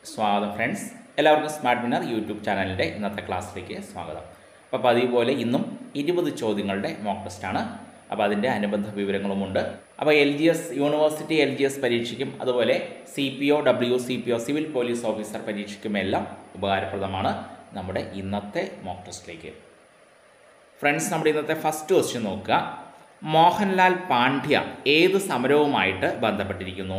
സ്വാഗതം ഫ്രണ്ട്സ് എല്ലാവർക്കും smart winner YouTube ചാനലിൻ്റെ ഇന്നത്തെ ക്ലാസ്സിലേക്ക് സ്വാഗതം അപ്പോൾ പതിവ് പോലെ ഇന്നും ഇരുപത് ചോദ്യങ്ങളുടെ മോക്ക് ടെസ്റ്റാണ് അപ്പോൾ അതിൻ്റെ അനുബന്ധ വിവരങ്ങളുമുണ്ട് അപ്പോൾ L G S university L G S പരീക്ഷയ്ക്കും അതുപോലെ C P O W C P O civil police officer പരീക്ഷയ്ക്കും എല്ലാം ഉപകാരപ്രദമാണ് നമ്മുടെ ഇന്നത്തെ മോക്ക് ടെസ്റ്റിലേക്ക് ഫ്രണ്ട്സ് നമ്മുടെ ഇന്നത്തെ ഫസ്റ്റ് ക്വസ്റ്റ്യൻ നോക്കുക മോഹൻലാൽ പാണ്ഡ്യ ഏത് സമരവുമായിട്ട് ബന്ധപ്പെട്ടിരിക്കുന്നു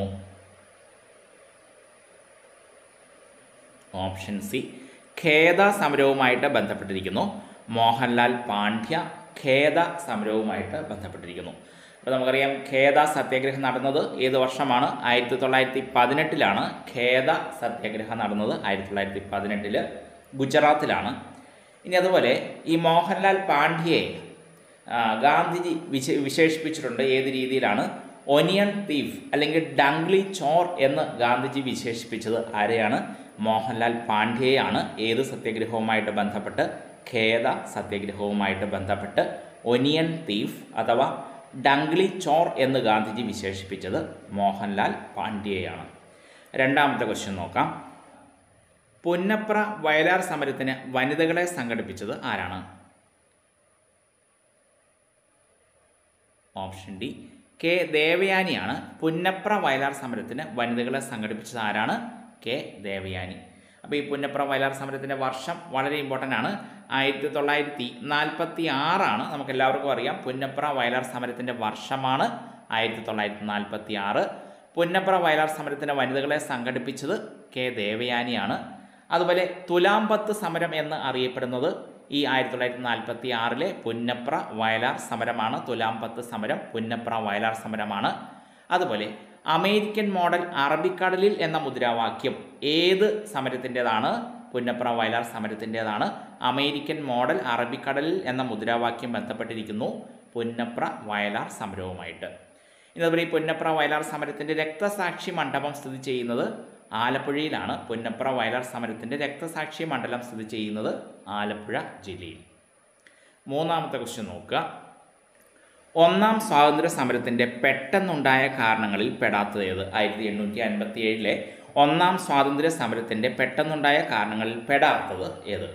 ഓപ്ഷൻ സി ഖേദ സമരവുമായിട്ട് ബന്ധപ്പെട്ടിരിക്കുന്നു മോഹൻലാൽ പാണ്ഡ്യ ഖേദ സമരവുമായിട്ട് ബന്ധപ്പെട്ടിരിക്കുന്നു അപ്പോൾ നമുക്കറിയാം ഖേദ സത്യാഗ്രഹം നടന്നത് ഏത് വർഷമാണ് ആയിരത്തി തൊള്ളായിരത്തി പതിനെട്ടിലാണ് ഖേദ സത്യാഗ്രഹം നടന്നത് ആയിരത്തി തൊള്ളായിരത്തി പതിനെട്ടില് ഗുജറാത്തിലാണ് ഇനി അതുപോലെ ഈ മോഹൻലാൽ പാണ്ഡ്യയെ ആ, ഗാന്ധിജി വിശ വിശേഷിപ്പിച്ചിട്ടുണ്ട് ഏത് രീതിയിലാണ് ഒനിയൻ തീഫ് അല്ലെങ്കിൽ ഡംഗ്ലി ചോർ എന്ന് ഗാന്ധിജി വിശേഷിപ്പിച്ചത് ആരെയാണ് മോഹൻലാൽ പാണ്ഡ്യയാണ് ഏത് സത്യാഗ്രഹവുമായിട്ട് ബന്ധപ്പെട്ട് ഖേദ സത്യാഗ്രഹവുമായിട്ട് ബന്ധപ്പെട്ട് ഒനിയൻ തീഫ് അഥവാ ഡംഗ്ലി ചോർ എന്ന് ഗാന്ധിജി വിശേഷിപ്പിച്ചത് മോഹൻലാൽ പാണ്ഡ്യയാണ് രണ്ടാമത്തെ ക്വസ്റ്റ്യൻ നോക്കാം പുന്നപ്ര വയലാർ സമരത്തിന് വനിതകളെ സംഘടിപ്പിച്ചത് ആരാണ് ഓപ്ഷൻ ഡി കെ ദേവയാനിയാണ് പുന്നപ്ര വയലാർ സമരത്തിന് വനിതകളെ സംഘടിപ്പിച്ചത് ആരാണ് കെ ദേവയാനി അപ്പോൾ ഈ പുന്നപ്ര വയലാർ സമരത്തിൻ്റെ വർഷം വളരെ ഇമ്പോർട്ടൻ്റ് ആണ് ആയിരത്തി തൊള്ളായിരത്തി നാൽപ്പത്തി ആറാണ് നമുക്ക് എല്ലാവർക്കും അറിയാം പുന്നപ്ര വയലാർ സമരത്തിൻ്റെ വർഷമാണ് ആയിരത്തി തൊള്ളായിരത്തി നാൽപ്പത്തി ആറ് പുന്നപ്ര വയലാർ സമരത്തിന് വനിതകളെ സംഘടിപ്പിച്ചത് കെ ദേവയാനിയാണ് അതുപോലെ തുലാമ്പത്ത് സമരം എന്ന് അറിയപ്പെടുന്നത് ഈ ആയിരത്തി തൊള്ളായിരത്തി നാൽപ്പത്തി ആറിലെ പുന്നപ്ര വയലാർ സമരമാണ് തുലാമ്പത്ത് സമരം പുന്നപ്ര വയലാർ സമരമാണ് അതുപോലെ അമേരിക്കൻ മോഡൽ അറബിക്കടലിൽ എന്ന മുദ്രാവാക്യം ഏത് സമരത്തിൻ്റെതാണ് പുന്നപ്ര വയലാർ സമരത്തിൻ്റെതാണ് അമേരിക്കൻ മോഡൽ അറബിക്കടലിൽ എന്ന മുദ്രാവാക്യം ബന്ധപ്പെട്ടിരിക്കുന്നു പുന്നപ്ര വയലാർ സമരവുമായിട്ട് ഇനി അതുപോലെ ഈ പുന്നപ്ര വയലാർ സമരത്തിൻ്റെ രക്തസാക്ഷി മണ്ഡപം സ്ഥിതി ചെയ്യുന്നത് ആലപ്പുഴയിലാണ് പുന്നപ്ര വയലാർ സമരത്തിൻ്റെ രക്തസാക്ഷി മണ്ഡലം സ്ഥിതി ചെയ്യുന്നത് ആലപ്പുഴ ജില്ലയിൽ മൂന്നാമത്തെ ക്വസ്റ്റ്യൻ നോക്കുക ഒന്നാം സ്വാതന്ത്ര്യ സമരത്തിൻ്റെ പെട്ടെന്നുണ്ടായ കാരണങ്ങളിൽ പെടാത്തത് ഏത് ആയിരത്തി എണ്ണൂറ്റി അൻപത്തി ഏഴിലെ ഒന്നാം സ്വാതന്ത്ര്യ സമരത്തിൻ്റെ പെട്ടെന്നുണ്ടായ കാരണങ്ങളിൽ പെടാത്തത് ഏത്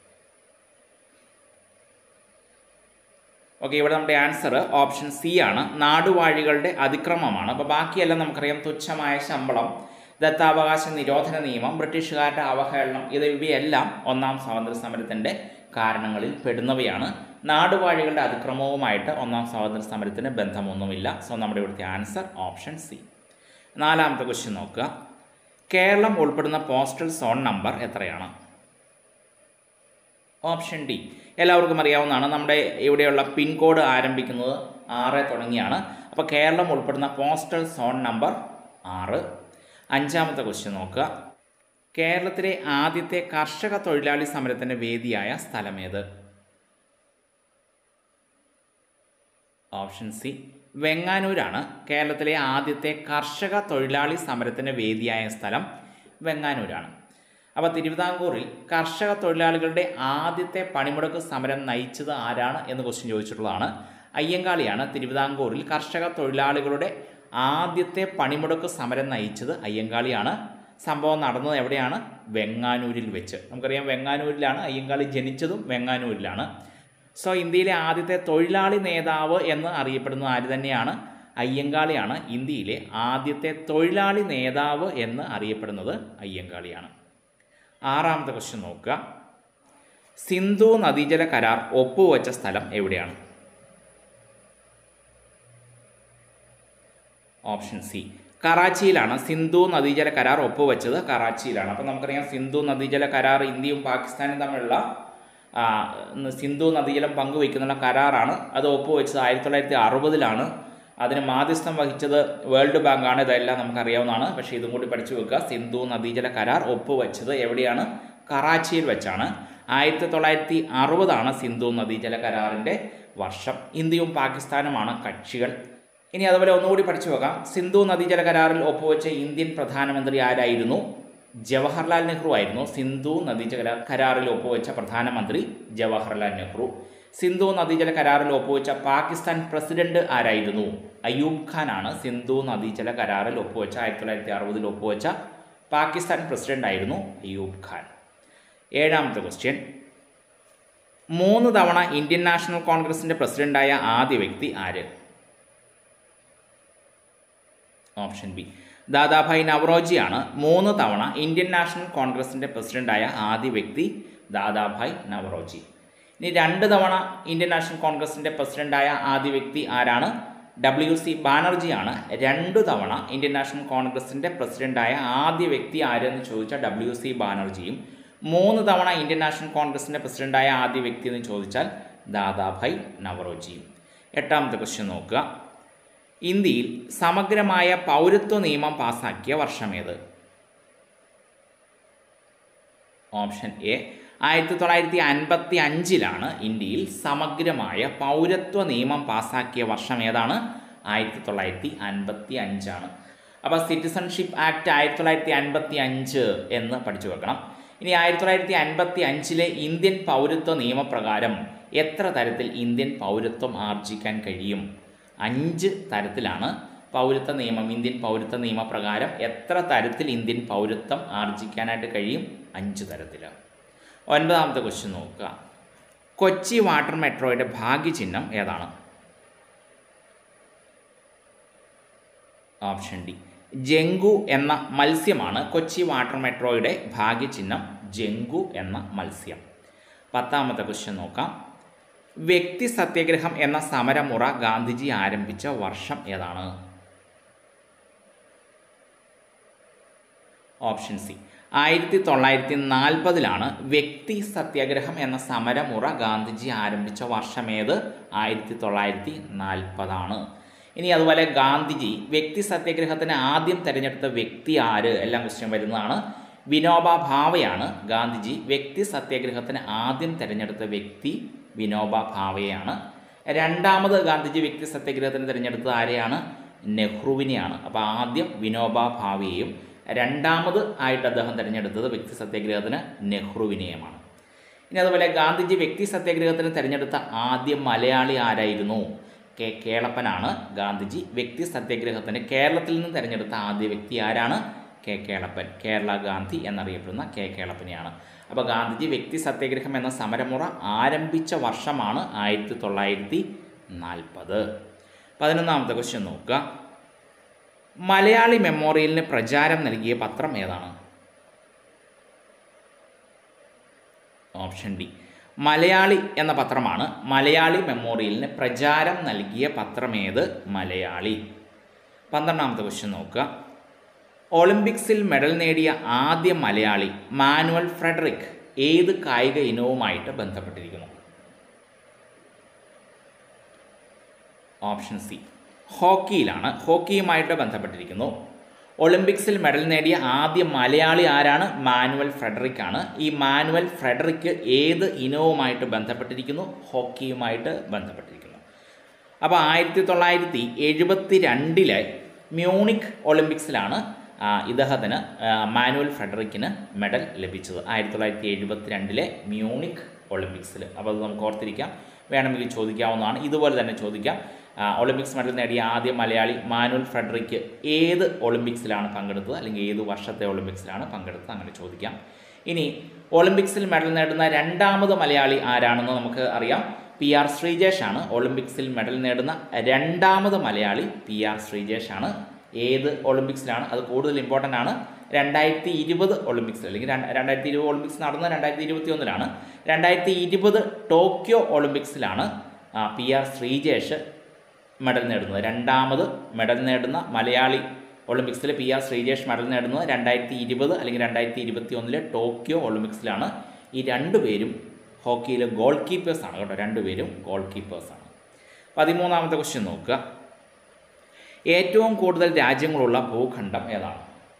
ഓക്കെ ഇവിടെ നമ്മുടെ ആൻസർ ഓപ്ഷൻ സി ആണ് നാടുവാഴികളുടെ അതിക്രമമാണ് അപ്പോൾ ബാക്കിയെല്ലാം നമുക്കറിയാം തുച്ഛമായ ശമ്പളം ദത്താവകാശ നിരോധന നിയമം ബ്രിട്ടീഷുകാരുടെ അവഹേളനം ഇത് ഇവയെല്ലാം ഒന്നാം സ്വാതന്ത്ര്യ സമരത്തിൻ്റെ കാരണങ്ങളിൽ പെടുന്നവയാണ് നാടുവാഴികളുടെ അതിക്രമവുമായിട്ട് ഒന്നാം സ്വാതന്ത്ര്യ സമരത്തിന് ബന്ധമൊന്നുമില്ല സോ നമ്മുടെ ഇവിടുത്തെ ആൻസർ ഓപ്ഷൻ സി നാലാമത്തെ ക്വസ്റ്റ്യൻ നോക്കുക കേരളം ഉൾപ്പെടുന്ന പോസ്റ്റൽ സോൺ നമ്പർ എത്രയാണ് ഓപ്ഷൻ ഡി എല്ലാവർക്കും അറിയാവുന്നതാണ് നമ്മുടെ ഇവിടെയുള്ള പിൻകോഡ് ആരംഭിക്കുന്നത് ആറ് തുടങ്ങിയാണ് അപ്പോൾ കേരളം ഉൾപ്പെടുന്ന പോസ്റ്റൽ സോൺ നമ്പർ ആറ് അഞ്ചാമത്തെ ക്വസ്റ്റ്യൻ നോക്കുക കേരളത്തിലെ ആദ്യത്തെ കർഷക തൊഴിലാളി സമരത്തിൻ്റെ വേദിയായ സ്ഥലമേത് ഓപ്ഷൻ സി വെങ്ങാനൂരാണ് കേരളത്തിലെ ആദ്യത്തെ കർഷക തൊഴിലാളി സമരത്തിന് വേദിയായ സ്ഥലം വെങ്ങാനൂരാണ് അപ്പോൾ തിരുവിതാംകൂറിൽ കർഷക തൊഴിലാളികളുടെ ആദ്യത്തെ പണിമുടക്ക് സമരം നയിച്ചത് ആരാണ് എന്ന് ക്വസ്റ്റ്യൻ ചോദിച്ചിട്ടുള്ളതാണ് അയ്യങ്കാളിയാണ് തിരുവിതാംകൂറിൽ കർഷക തൊഴിലാളികളുടെ ആദ്യത്തെ പണിമുടക്ക് സമരം നയിച്ചത് അയ്യങ്കാളിയാണ് സംഭവം നടന്നത് എവിടെയാണ് വെങ്ങാനൂരിൽ വെച്ച് നമുക്കറിയാം വെങ്ങാനൂരിലാണ് അയ്യങ്കാളി ജനിച്ചതും വെങ്ങാനൂരിലാണ് സോ ഇന്ത്യയിലെ ആദ്യത്തെ തൊഴിലാളി നേതാവ് എന്ന് അറിയപ്പെടുന്നത് ആര് തന്നെയാണ് അയ്യങ്കാളിയാണ് ഇന്ത്യയിലെ ആദ്യത്തെ തൊഴിലാളി നേതാവ് എന്ന് അറിയപ്പെടുന്നത് അയ്യങ്കാളിയാണ് ആറാമത്തെ ക്വസ്റ്റ്യൻ നോക്കുക സിന്ധു നദീജല കരാർ ഒപ്പുവെച്ച സ്ഥലം എവിടെയാണ് ഓപ്ഷൻ സി കറാച്ചിയിലാണ് സിന്ധു നദീജല കരാർ ഒപ്പുവെച്ചത് കറാച്ചിയിലാണ് അപ്പോൾ നമുക്കറിയാം സിന്ധു നദീജല കരാർ ഇന്ത്യയും പാകിസ്ഥാനും തമ്മിലുള്ള ആ, സിന്ധു നദീജലം പങ്കുവയ്ക്കുന്നുള്ള കരാറാണ് അത് ഒപ്പുവെച്ചത് ആയിരത്തി തൊള്ളായിരത്തി അറുപതിലാണ് അതിന് മാധ്യസ്ഥം വഹിച്ചത് വേൾഡ് ബാങ്കാണ് ഇതെല്ലാം നമുക്കറിയാവുന്നതാണ് പക്ഷേ ഇതും കൂടി പഠിച്ചു വെക്കുക സിന്ധു നദീജല കരാർ ഒപ്പുവെച്ചത് എവിടെയാണ് കറാച്ചിയിൽ വെച്ചാണ് ആയിരത്തി തൊള്ളായിരത്തി അറുപതാണ് സിന്ധു നദീജല കരാറിൻ്റെ വർഷം ഇന്ത്യയും പാകിസ്ഥാനുമാണ് കക്ഷികൾ ഇനി അതുപോലെ ഒന്നുകൂടി പഠിച്ചു വെക്കാം സിന്ധു നദീജല കരാറിൽ ഒപ്പുവെച്ച ഇന്ത്യൻ പ്രധാനമന്ത്രി ആരായിരുന്നു ജവഹർലാൽ നെഹ്റു ആയിരുന്നു സിന്ധു നദീജല കരാറിൽ ഒപ്പുവെച്ച പ്രധാനമന്ത്രി ജവഹർലാൽ നെഹ്റു സിന്ധു നദീജല കരാറിൽ ഒപ്പുവെച്ച പാകിസ്ഥാൻ പ്രസിഡന്റ് ആരായിരുന്നു അയൂബ് ഖാൻ ആണ് സിന്ധു നദീജല കരാറിൽ ഒപ്പുവെച്ച ആയിരത്തി തൊള്ളായിരത്തി അറുപതിൽ ഒപ്പുവെച്ച പാകിസ്ഥാൻ പ്രസിഡന്റ് ആയിരുന്നു അയ്യൂബ് ഖാൻ ഏഴാമത്തെ ക്വസ്റ്റ്യൻ മൂന്ന് തവണ ഇന്ത്യൻ നാഷണൽ കോൺഗ്രസിന്റെ പ്രസിഡന്റായ ആദ്യ വ്യക്തി ആര് ഓപ്ഷൻ ബി ദാദാഭായ് നവറോജിയാണ് മൂന്ന് തവണ ഇന്ത്യൻ നാഷണൽ കോൺഗ്രസിന്റെ പ്രസിഡന്റായ ആദ്യ വ്യക്തി ദാദാഭായ് നവറോജി ഇനി രണ്ട് തവണ ഇന്ത്യൻ നാഷണൽ കോൺഗ്രസിന്റെ പ്രസിഡന്റായ ആദ്യ വ്യക്തി ആരാണ് ഡബ്ല്യു സി ബാനർജിയാണ് രണ്ടു തവണ ഇന്ത്യൻ നാഷണൽ കോൺഗ്രസിന്റെ പ്രസിഡന്റായ ആദ്യ വ്യക്തി ആരെന്ന് ചോദിച്ചാൽ ഡബ്ല്യു സി ബാനർജിയും മൂന്ന് തവണ ഇന്ത്യൻ നാഷണൽ കോൺഗ്രസിന്റെ പ്രസിഡന്റായ ആദ്യ വ്യക്തി എന്ന് ചോദിച്ചാൽ ദാദാഭായ് നവറോജിയും എട്ടാമത്തെ ക്വസ്റ്റ്യൻ നോക്കുക ഇന്ത്യയിൽ സമഗ്രമായ പൗരത്വ നിയമം പാസാക്കിയ വർഷമേത് ഓപ്ഷൻ എ ആയിരത്തി തൊള്ളായിരത്തി അൻപത്തി അഞ്ചിലാണ് ഇന്ത്യയിൽ സമഗ്രമായ പൗരത്വ നിയമം പാസാക്കിയ വർഷം ഏതാണ് ആയിരത്തി തൊള്ളായിരത്തി അൻപത്തി അഞ്ചാണ് അപ്പോൾ സിറ്റിസൺഷിപ്പ് ആക്ട് ആയിരത്തി തൊള്ളായിരത്തി അൻപത്തി അഞ്ച് എന്ന് പഠിച്ചു വെക്കണം ഇനി ആയിരത്തി തൊള്ളായിരത്തി അൻപത്തി അഞ്ചിലെ ഇന്ത്യൻ പൗരത്വ നിയമപ്രകാരം എത്ര തരത്തിൽ ഇന്ത്യൻ പൗരത്വം ആർജിക്കാൻ കഴിയും അഞ്ച് തരത്തിലാണ് പൗരത്വ നിയമം ഇന്ത്യൻ പൗരത്വ നിയമപ്രകാരം എത്ര തരത്തിൽ ഇന്ത്യൻ പൗരത്വം ആർജിക്കാനായിട്ട് കഴിയും അഞ്ച് തരത്തിൽ ഒൻപതാമത്തെ ക്വസ്റ്റ്യൻ നോക്കുക കൊച്ചി വാട്ടർ മെട്രോയുടെ ഭാഗ്യചിഹ്നം ഏതാണ് ഓപ്ഷൻ ഡി ജങ്കു എന്ന മത്സ്യമാണ് കൊച്ചി വാട്ടർ മെട്രോയുടെ ഭാഗ്യചിഹ്നം ജങ്കു എന്ന മത്സ്യം പത്താമത്തെ ക്വസ്റ്റ്യൻ നോക്കാം വ്യക്തി സത്യാഗ്രഹം എന്ന സമരമുറ ഗാന്ധിജി ആരംഭിച്ച വർഷം ഏതാണ് ഓപ്ഷൻ സി ആയിരത്തി തൊള്ളായിരത്തി നാൽപ്പതിലാണ് വ്യക്തി സത്യാഗ്രഹം എന്ന സമരമുറ ഗാന്ധിജി ആരംഭിച്ച വർഷമേത് ആയിരത്തി തൊള്ളായിരത്തി നാൽപ്പതാണ് ഇനി അതുപോലെ ഗാന്ധിജി വ്യക്തി സത്യാഗ്രഹത്തിന് ആദ്യം തിരഞ്ഞെടുത്ത വ്യക്തി ആര് എല്ലാം ക്വസ്റ്റ്യൻ വരുന്നതാണ് വിനോബ ഭാവയാണ് ഗാന്ധിജി വ്യക്തി സത്യാഗ്രഹത്തിന് ആദ്യം തിരഞ്ഞെടുത്ത വ്യക്തി വിനോബ ഭാവയാണ് രണ്ടാമത് ഗാന്ധിജി വ്യക്തി സത്യാഗ്രഹത്തിന് തിരഞ്ഞെടുത്തത് ആരെയാണ് നെഹ്റുവിനെയാണ് അപ്പോൾ ആദ്യം വിനോബ ഭാവയെയും രണ്ടാമത് ആയിട്ട് അദ്ദേഹം തിരഞ്ഞെടുത്തത് വ്യക്തി സത്യാഗ്രഹത്തിന് നെഹ്റുവിനെയുമാണ് ഇനി അതുപോലെ ഗാന്ധിജി വ്യക്തി സത്യാഗ്രഹത്തിന് തിരഞ്ഞെടുത്ത ആദ്യ മലയാളി ആരായിരുന്നു കെ കേളപ്പനാണ് ഗാന്ധിജി വ്യക്തി സത്യാഗ്രഹത്തിന് കേരളത്തിൽ നിന്ന് തിരഞ്ഞെടുത്ത ആദ്യ വ്യക്തി ആരാണ് കെ കേളപ്പൻ കേരള ഗാന്ധി എന്നറിയപ്പെടുന്ന കെ കേളപ്പനെയാണ് അപ്പോൾ ഗാന്ധിജി വ്യക്തി സത്യാഗ്രഹം എന്ന സമരമുറ ആരംഭിച്ച വർഷമാണ് ആയിരത്തി തൊള്ളായിരത്തി നാൽപ്പത് പതിനൊന്നാമത്തെ ക്വസ്റ്റ്യൻ നോക്കുക മലയാളി മെമ്മോറിയലിന് പ്രചാരം നൽകിയ പത്രം ഏതാണ് ഓപ്ഷൻ ഡി മലയാളി എന്ന പത്രമാണ് മലയാളി മെമ്മോറിയലിന് പ്രചാരം നൽകിയ പത്രമേത് മലയാളി പന്ത്രണ്ടാമത്തെ ക്വസ്റ്റ്യൻ നോക്കുക ഒളിമ്പിക്സിൽ മെഡൽ നേടിയ ആദ്യ മലയാളി മാനുവൽ ഫ്രെഡറിക് ഏത് കായിക ഇനവുമായിട്ട് ബന്ധപ്പെട്ടിരിക്കുന്നു ഓപ്ഷൻ സി ഹോക്കിയിലാണ് ഹോക്കിയുമായിട്ട് ബന്ധപ്പെട്ടിരിക്കുന്നു ഒളിമ്പിക്സിൽ മെഡൽ നേടിയ ആദ്യ മലയാളി ആരാണ് മാനുവൽ ഫ്രെഡറിക് ആണ് ഈ മാനുവൽ ഫ്രെഡറിക് ഏത് ഇനവുമായിട്ട് ബന്ധപ്പെട്ടിരിക്കുന്നു ഹോക്കിയുമായിട്ട് ബന്ധപ്പെട്ടിരിക്കുന്നു അപ്പോൾ ആയിരത്തി തൊള്ളായിരത്തി എഴുപത്തി രണ്ടിലെ മ്യൂണിക് ഒളിമ്പിക്സിലാണ് ആ, ഇദ്ദേഹത്തിന് ആ, മാനുവൽ ഫ്രെഡറിക്കിന് മെഡൽ ലഭിച്ചത് ആയിരത്തി തൊള്ളായിരത്തി എഴുപത്തി രണ്ടിലെ മ്യൂണിക് ഒളിമ്പിക്സിൽ അപ്പോൾ അത് നമുക്ക് ഓർത്തിരിക്കാം വേണമെങ്കിൽ ചോദിക്കാവുന്നതാണ് ഇതുപോലെ തന്നെ ചോദിക്കാം ആ, ഒളിമ്പിക്സ് മെഡൽ നേടിയ ആദ്യ മലയാളി മാനുവൽ ഫ്രെഡറിക്ക് ഏത് ഒളിമ്പിക്സിലാണ് പങ്കെടുത്തത് അല്ലെങ്കിൽ ഏത് വർഷത്തെ ഒളിമ്പിക്സിലാണ് പങ്കെടുത്തത് അങ്ങനെ ചോദിക്കാം ഇനി ഒളിമ്പിക്സിൽ മെഡൽ നേടുന്ന രണ്ടാമത് മലയാളി ആരാണെന്ന് നമുക്ക് അറിയാം പി ആർ ശ്രീജേഷ് ആണ് ഒളിമ്പിക്സിൽ മെഡൽ നേടുന്ന രണ്ടാമത് മലയാളി പി ആർ ശ്രീജേഷ് ആണ് ഏത് ഒളിമ്പിക്സിലാണ് അത് കൂടുതൽ ഇമ്പോർട്ടൻ്റ് ആണ് രണ്ടായിരത്തി ഇരുപത് ഒളിമ്പിക്സിൽ അല്ലെങ്കിൽ രണ്ട് രണ്ടായിരത്തി ഇരുപത് ഒളിമ്പിക്സ് നടന്നത് രണ്ടായിരത്തി ഇരുപത്തി ഒന്നിലാണ് രണ്ടായിരത്തി ഇരുപത് ടോക്കിയോ ഒളിമ്പിക്സിലാണ് ആ, പി ആർ ശ്രീജേഷ് മെഡൽ നേടുന്നത് രണ്ടാമത് മെഡൽ നേടുന്ന മലയാളി ഒളിമ്പിക്സിൽ പി ആർ ശ്രീജേഷ് മെഡൽ നേടുന്നത് രണ്ടായിരത്തി ഇരുപത് അല്ലെങ്കിൽ രണ്ടായിരത്തി ഇരുപത്തി ഒന്നിലെ ടോക്കിയോ ഒളിമ്പിക്സിലാണ് ഈ രണ്ടുപേരും ഹോക്കിയിലെ ഗോൾ കീപ്പേഴ്സാണ് കേട്ടോ രണ്ടുപേരും ഗോൾ കീപ്പേഴ്സാണ് പതിമൂന്നാമത്തെ ക്വസ്റ്റ്യൻ നോക്കുക ഏറ്റവും കൂടുതൽ രാജ്യങ്ങളുള്ള ഭൂഖണ്ഡം ഏതാണ്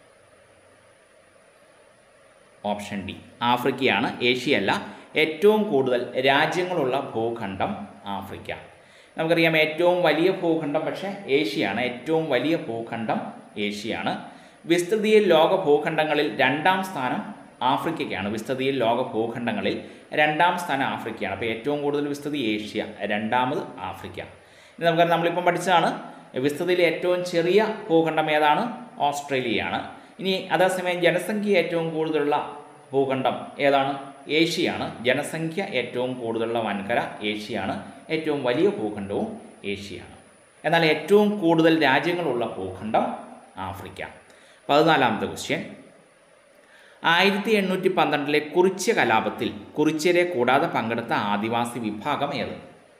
ഓപ്ഷൻ ഡി ആഫ്രിക്കയാണ് ഏഷ്യയല്ല ഏറ്റവും കൂടുതൽ രാജ്യങ്ങളുള്ള ഭൂഖണ്ഡം ആഫ്രിക്ക നമുക്കറിയാം ഏറ്റവും വലിയ ഭൂഖണ്ഡം പക്ഷേ ഏഷ്യയാണ് ഏറ്റവും വലിയ ഭൂഖണ്ഡം ഏഷ്യയാണ് വിസ്തൃതിയിൽ ലോക ഭൂഖണ്ഡങ്ങളിൽ രണ്ടാം സ്ഥാനം ആഫ്രിക്കയ്ക്കാണ് വിസ്തൃതിയിൽ ലോക ഭൂഖണ്ഡങ്ങളിൽ രണ്ടാം സ്ഥാനം ആഫ്രിക്കയാണ് അപ്പോൾ ഏറ്റവും കൂടുതൽ വിസ്തൃതി ഏഷ്യ രണ്ടാമത് ആഫ്രിക്ക ഇനി നമുക്കറിയാം നമ്മളിപ്പം പഠിച്ചതാണ് വിസ്തൃതിയിൽ ഏറ്റവും ചെറിയ ഭൂഖണ്ഡം ഏതാണ് ഓസ്ട്രേലിയയാണ് ഇനി അതേസമയം ജനസംഖ്യ ഏറ്റവും കൂടുതലുള്ള ഭൂഖണ്ഡം ഏതാണ് ഏഷ്യയാണ് ജനസംഖ്യ ഏറ്റവും കൂടുതലുള്ള വൻകര ഏഷ്യയാണ് ഏറ്റവും വലിയ ഭൂഖണ്ഡവും ഏഷ്യയാണ് എന്നാൽ ഏറ്റവും കൂടുതൽ രാജ്യങ്ങളുള്ള ഭൂഖണ്ഡം ആഫ്രിക്ക പതിനാലാമത്തെ ക്വസ്റ്റ്യൻ ആയിരത്തി എണ്ണൂറ്റി പന്ത്രണ്ടിലെ കുറിച്യ കലാപത്തിൽ കുറിച്യരെ കൂടാതെ പങ്കെടുത്ത ആദിവാസി വിഭാഗം ഏത്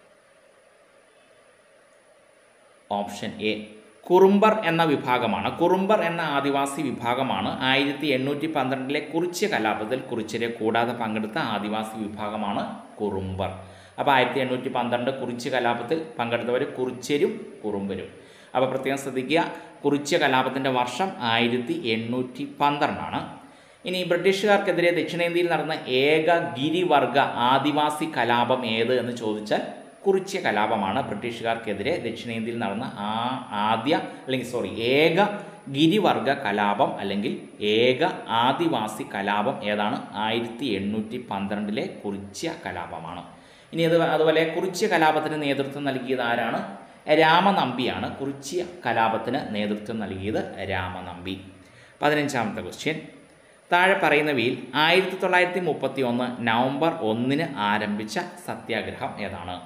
ഓപ്ഷൻ എ കുറുമ്പർ എന്ന വിഭാഗമാണ് കുറുമ്പർ എന്ന ആദിവാസി വിഭാഗമാണ് ആയിരത്തി എണ്ണൂറ്റി പന്ത്രണ്ടിലെ കുറിച്യ കലാപത്തിൽ കുറിച്യരെ കൂടാതെ പങ്കെടുത്ത ആദിവാസി വിഭാഗമാണ് കുറുമ്പർ അപ്പോൾ ആയിരത്തി എണ്ണൂറ്റി പന്ത്രണ്ട് കുറിച്യ കലാപത്തിൽ പങ്കെടുത്തവർ കുറിച്യരും കുറുമ്പരും അപ്പോൾ പ്രത്യേകം ശ്രദ്ധിക്കുക കുറിച്യ കലാപത്തിൻ്റെ വർഷം ആയിരത്തി എണ്ണൂറ്റി പന്ത്രണ്ടാണ് ഇനി ബ്രിട്ടീഷുകാർക്കെതിരെ ദക്ഷിണേന്ത്യയിൽ നടന്ന ഏക ഗിരിവർഗ ആദിവാസി കലാപം ഏത് എന്ന് ചോദിച്ചാൽ കുറിച്യ കലാപമാണ് ബ്രിട്ടീഷുകാർക്കെതിരെ ദക്ഷിണേന്ത്യയിൽ നടന്ന ആ ആദ്യ അല്ലെങ്കിൽ സോറി ഏക ഗിരിവർഗ കലാപം അല്ലെങ്കിൽ ഏക ആദിവാസി കലാപം ഏതാണ് ആയിരത്തി എണ്ണൂറ്റി പന്ത്രണ്ടിലെ കുറിച്യ കലാപമാണ് ഇനി അത് അതുപോലെ കുറിച്യ കലാപത്തിന് നേതൃത്വം നൽകിയത് ആരാണ് രാമനമ്പിയാണ് കുറിച്യ കലാപത്തിന് നേതൃത്വം നൽകിയത് രാമനമ്പി പതിനഞ്ചാമത്തെ ക്വസ്റ്റ്യൻ താഴെ പറയുന്നവയിൽ ആയിരത്തി തൊള്ളായിരത്തി മുപ്പത്തി ഒന്ന് നവംബർ ഒന്നിന് ആരംഭിച്ച സത്യാഗ്രഹം ഏതാണ്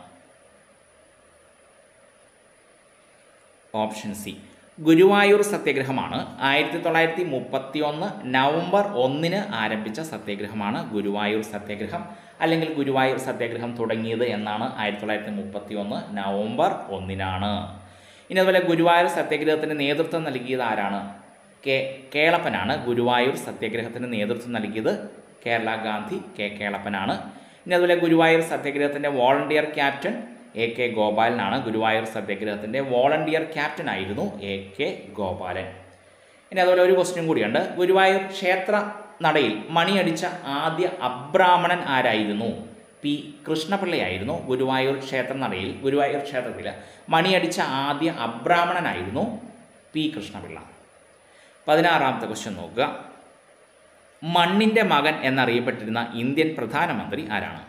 ഓപ്ഷൻ സി ഗുരുവായൂർ സത്യാഗ്രഹമാണ് ആയിരത്തി തൊള്ളായിരത്തി മുപ്പത്തി ഒന്ന് നവംബർ ഒന്നിന് ആരംഭിച്ച സത്യാഗ്രഹമാണ് ഗുരുവായൂർ സത്യാഗ്രഹം അല്ലെങ്കിൽ ഗുരുവായൂർ സത്യാഗ്രഹം തുടങ്ങിയത് എന്നാണ് ആയിരത്തി തൊള്ളായിരത്തി മുപ്പത്തി ഒന്ന് നവംബർ ഒന്നിനാണ് ഇനി അതുപോലെ ഗുരുവായൂർ സത്യാഗ്രഹത്തിന് നേതൃത്വം നൽകിയത് ആരാണ് കെ കേളപ്പനാണ് ഗുരുവായൂർ സത്യാഗ്രഹത്തിന് നേതൃത്വം നൽകിയത് കേരള ഗാന്ധി കെ കേളപ്പനാണ് ഇനി അതുപോലെ ഗുരുവായൂർ സത്യാഗ്രഹത്തിൻ്റെ വോളണ്ടിയർ ക്യാപ്റ്റൻ എ കെ ഗോപാലനാണ് ഗുരുവായൂർ സത്യാഗ്രഹത്തിൻ്റെ വോളണ്ടിയർ ക്യാപ്റ്റൻ ആയിരുന്നു എ കെ ഗോപാലൻ ഇനി അതുപോലെ ഒരു ക്വസ്റ്റ്യൻ കൂടിയുണ്ട് ഗുരുവായൂർ ക്ഷേത്ര നടയിൽ മണിയടിച്ച ആദ്യ അബ്രാഹ്മണൻ ആരായിരുന്നു പി കൃഷ്ണപിള്ളയായിരുന്നു ഗുരുവായൂർ ക്ഷേത്ര നടയിൽ ഗുരുവായൂർ ക്ഷേത്രത്തിൽ മണിയടിച്ച ആദ്യ അബ്രാഹ്മണനായിരുന്നു പി കൃഷ്ണപിള്ള പതിനാറാമത്തെ ക്വസ്റ്റ്യൻ നോക്കുക മണ്ണിൻ്റെ മകൻ എന്നറിയപ്പെട്ടിരുന്ന ഇന്ത്യൻ പ്രധാനമന്ത്രി ആരാണ്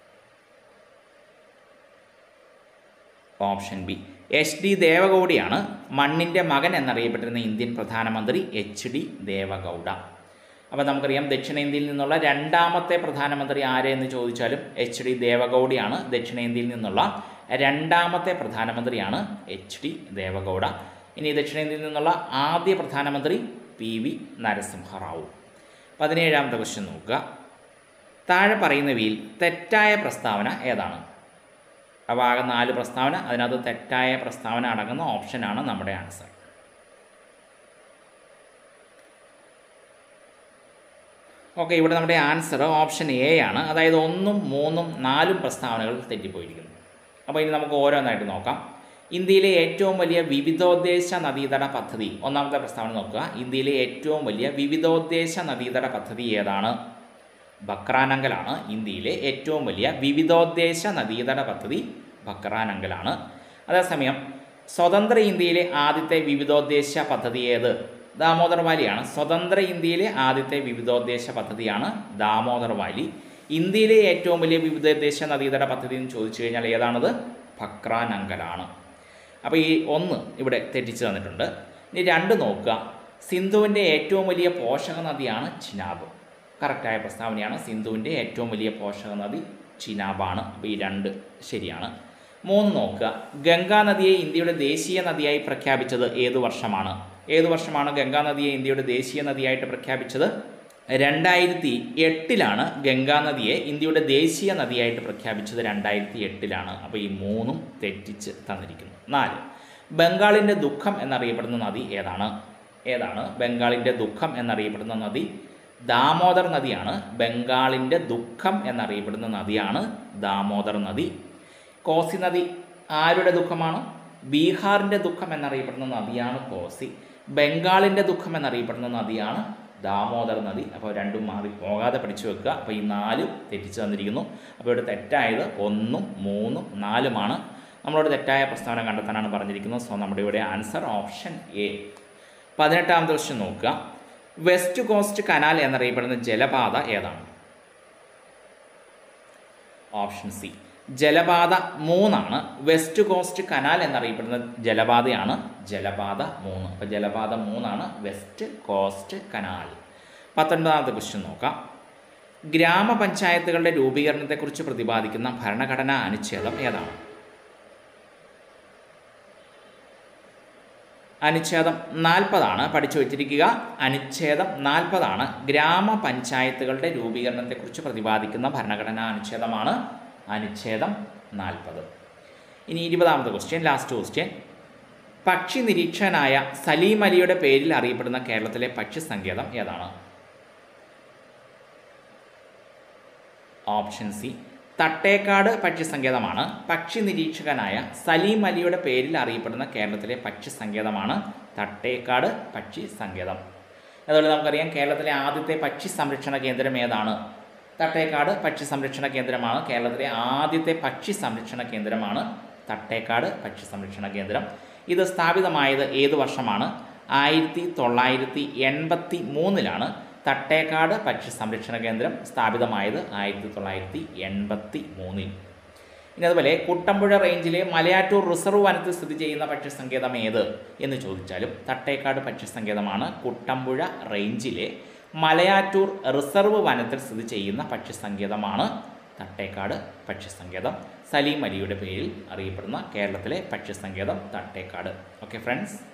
ഓപ്ഷൻ ബി എച്ച് ഡി ദേവഗൗഡയാണ് മണ്ണിൻ്റെ മകൻ എന്നറിയപ്പെട്ടിരുന്ന ഇന്ത്യൻ പ്രധാനമന്ത്രി എച്ച് ഡി ദേവഗൗഡ അപ്പോൾ നമുക്കറിയാം ദക്ഷിണേന്ത്യയിൽ നിന്നുള്ള രണ്ടാമത്തെ പ്രധാനമന്ത്രി ആരെ എന്ന് ചോദിച്ചാലും എച്ച് ഡി ദേവഗൗഡയാണ് ദക്ഷിണേന്ത്യയിൽ നിന്നുള്ള രണ്ടാമത്തെ പ്രധാനമന്ത്രിയാണ് എച്ച് ഡി ദേവഗൗഡ ഇനി ദക്ഷിണേന്ത്യയിൽ നിന്നുള്ള ആദ്യ പ്രധാനമന്ത്രി പി വി നരസിംഹറാവു പതിനേഴാമത്തെ ക്വസ്റ്റ്യൻ നോക്കുക താഴെ പറയുന്നവയിൽ തെറ്റായ പ്രസ്താവന ഏതാണ് അപ്പോൾ ആകെ നാല് പ്രസ്താവന അതിനകത്ത് തെറ്റായ പ്രസ്താവന അടങ്ങുന്ന ഓപ്ഷനാണ് നമ്മുടെ ആൻസർ ഓക്കെ ഇവിടെ നമ്മുടെ ആൻസർ ഓപ്ഷൻ എ ആണ് അതായത് ഒന്നും മൂന്നും നാലും പ്രസ്താവനകൾ തെറ്റിപ്പോയിരിക്കുന്നു അപ്പോൾ ഇനി നമുക്ക് ഓരോന്നായിട്ട് നോക്കാം ഇന്ത്യയിലെ ഏറ്റവും വലിയ വിവിധോദ്ദേശ നദീതട പദ്ധതി ഒന്നാമത്തെ പ്രസ്താവന നോക്കുക ഇന്ത്യയിലെ ഏറ്റവും വലിയ വിവിധോദ്ദേശ നദീതട പദ്ധതി ഏതാണ് ബക്രാനങ്കലാണ് ഇന്ത്യയിലെ ഏറ്റവും വലിയ വിവിധോദ്ദേശ നദീതട പദ്ധതി ബക്രാനങ്കലാണ് അതേസമയം സ്വതന്ത്ര ഇന്ത്യയിലെ ആദ്യത്തെ വിവിധോദ്ദേശ പദ്ധതി ഏത് ദാമോദർ വാലിയാണ് സ്വതന്ത്ര ഇന്ത്യയിലെ ആദ്യത്തെ വിവിധോദ്ദേശ പദ്ധതിയാണ് ദാമോദർ വാലി ഇന്ത്യയിലെ ഏറ്റവും വലിയ വിവിധോദ്ദേശ നദീതട പദ്ധതി എന്ന് ചോദിച്ചു കഴിഞ്ഞാൽ ഏതാണത് ഭക്രാനങ്കലാണ് അപ്പോൾ ഈ ഒന്ന് ഇവിടെ തെറ്റിച്ച് തന്നിട്ടുണ്ട് ഇനി രണ്ട് നോക്കുക സിന്ധുവിൻ്റെ ഏറ്റവും വലിയ പോഷക നദിയാണ് ചിനാബ് കറക്റ്റായ പ്രസ്താവനയാണ് സിന്ധുവിൻ്റെ ഏറ്റവും വലിയ പോഷക നദി ചിനാബാണ് അപ്പോൾ ഈ രണ്ട് ശരിയാണ് മൂന്ന് നോക്കുക ഗംഗാ നദിയെ ഇന്ത്യയുടെ ദേശീയ നദിയായി പ്രഖ്യാപിച്ചത് ഏത് വർഷമാണ് ഏത് വർഷമാണ് ഗംഗാ നദിയെ ഇന്ത്യയുടെ ദേശീയ നദിയായിട്ട് പ്രഖ്യാപിച്ചത് രണ്ടായിരത്തി എട്ടിലാണ് ഗംഗാ നദിയെ ഇന്ത്യയുടെ ദേശീയ നദിയായിട്ട് പ്രഖ്യാപിച്ചത് രണ്ടായിരത്തി എട്ടിലാണ് അപ്പോൾ ഈ മൂന്നും തെറ്റിച്ച് തന്നിരിക്കുന്നു നാല് ബംഗാളിൻ്റെ ദുഃഖം എന്നറിയപ്പെടുന്ന നദി ഏതാണ് ഏതാണ് ബംഗാളിൻ്റെ ദുഃഖം എന്നറിയപ്പെടുന്ന നദി ദാമോദർ നദിയാണ് ബംഗാളിൻ്റെ ദുഃഖം എന്നറിയപ്പെടുന്ന നദിയാണ് ദാമോദർ നദി കോസി നദി ആരുടെ ദുഃഖമാണ് ബീഹാറിൻ്റെ ദുഃഖം എന്നറിയപ്പെടുന്ന നദിയാണ് കോസി ബംഗാളിൻ്റെ ദുഃഖം എന്നറിയപ്പെടുന്ന നദിയാണ് ദാമോദർ നദി അപ്പോൾ രണ്ടും മാറി പോകാതെ പഠിച്ചു വെക്കുക അപ്പോൾ ഈ നാല് തെറ്റിച്ച് തന്നിരിക്കുന്നു അപ്പോൾ ഇവിടെ തെറ്റായത് ഒന്നും മൂന്നും നാലുമാണ് നമ്മളോട് തെറ്റായ പ്രസ്താവന കണ്ടെത്താനാണ് പറഞ്ഞിരിക്കുന്നത് സോ നമ്മുടെ ഇവിടെ ആൻസർ ഓപ്ഷൻ എ പതിനെട്ടാമത്തെ ക്വസ്റ്റ്യൻ നോക്കുക വെസ്റ്റ് കോസ്റ്റ് കനാൽ എന്നറിയപ്പെടുന്ന ജലപാത ഏതാണ് ഓപ്ഷൻ സി ജലപാത മൂന്നാണ് വെസ്റ്റ് കോസ്റ്റ് കനാൽ എന്നറിയപ്പെടുന്ന ജലപാതയാണ് ജലപാത മൂന്ന് അപ്പോൾ ജലപാത മൂന്നാണ് വെസ്റ്റ് കോസ്റ്റ് കനാൽ പത്തൊൻപതാമത്തെ ക്വസ്റ്റ്യൻ നോക്കാം ഗ്രാമപഞ്ചായത്തുകളുടെ രൂപീകരണത്തെക്കുറിച്ച് പ്രതിപാദിക്കുന്ന ഭരണഘടനാ അനുച്ഛേദം ഏതാണ് അനുച്ഛേദം നാൽപ്പതാണ് പഠിച്ചു വച്ചിരിക്കുക അനുച്ഛേദം നാൽപ്പതാണ് ഗ്രാമപഞ്ചായത്തുകളുടെ രൂപീകരണത്തെക്കുറിച്ച് പ്രതിപാദിക്കുന്ന ഭരണഘടനാ അനുച്ഛേദമാണ് അനുച്ഛേദം നാൽപ്പത് ഇനി ഇരുപതാമത്തെ ക്വസ്റ്റ്യൻ ലാസ്റ്റ് ക്വസ്റ്റ്യൻ പക്ഷി നിരീക്ഷകനായ സലീം അലിയുടെ പേരിൽ അറിയപ്പെടുന്ന കേരളത്തിലെ പക്ഷി സങ്കേതം ഏതാണ് ഓപ്ഷൻ സി തട്ടേക്കാട് പക്ഷി സങ്കേതമാണ് പക്ഷി നിരീക്ഷകനായ സലീം അലിയുടെ പേരിൽ അറിയപ്പെടുന്ന കേരളത്തിലെ പക്ഷി സങ്കേതമാണ് തട്ടേക്കാട് പക്ഷി സങ്കേതം അതുപോലെ നമുക്കറിയാം കേരളത്തിലെ ആദ്യത്തെ പക്ഷി സംരക്ഷണ കേന്ദ്രം ഏതാണ് തട്ടേക്കാട് പക്ഷി സംരക്ഷണ കേന്ദ്രമാണ് കേരളത്തിലെ ആദ്യത്തെ പക്ഷി സംരക്ഷണ കേന്ദ്രമാണ് തട്ടേക്കാട് പക്ഷി സംരക്ഷണ കേന്ദ്രം ഇത് സ്ഥാപിതമായത് ഏത് വർഷമാണ് ആയിരത്തി തൊള്ളായിരത്തി എൺപത്തി മൂന്നിലാണ് തട്ടേക്കാട് പക്ഷി സംരക്ഷണ കേന്ദ്രം സ്ഥാപിതമായത് ആയിരത്തി തൊള്ളായിരത്തി എൺപത്തി മൂന്നിൽ ഇനി അതുപോലെ കുട്ടമ്പുഴ റേഞ്ചിലെ മലയാറ്റൂർ റിസർവ് വനത്തിൽ സ്ഥിതി ചെയ്യുന്ന പക്ഷി സങ്കേതം ഏത് എന്ന് ചോദിച്ചാലും തട്ടേക്കാട് പക്ഷി സങ്കേതമാണ് കുട്ടമ്പുഴ റേഞ്ചിലെ മലയാറ്റൂർ റിസർവ് വനത്തിൽ സ്ഥിതി ചെയ്യുന്ന പക്ഷി സങ്കേതമാണ് തട്ടേക്കാട് പക്ഷി സങ്കേതം സലീം അലിയുടെ പേരിൽ അറിയപ്പെടുന്ന കേരളത്തിലെ പക്ഷി സങ്കേതം തട്ടേക്കാട് ഓക്കെ ഫ്രണ്ട്സ്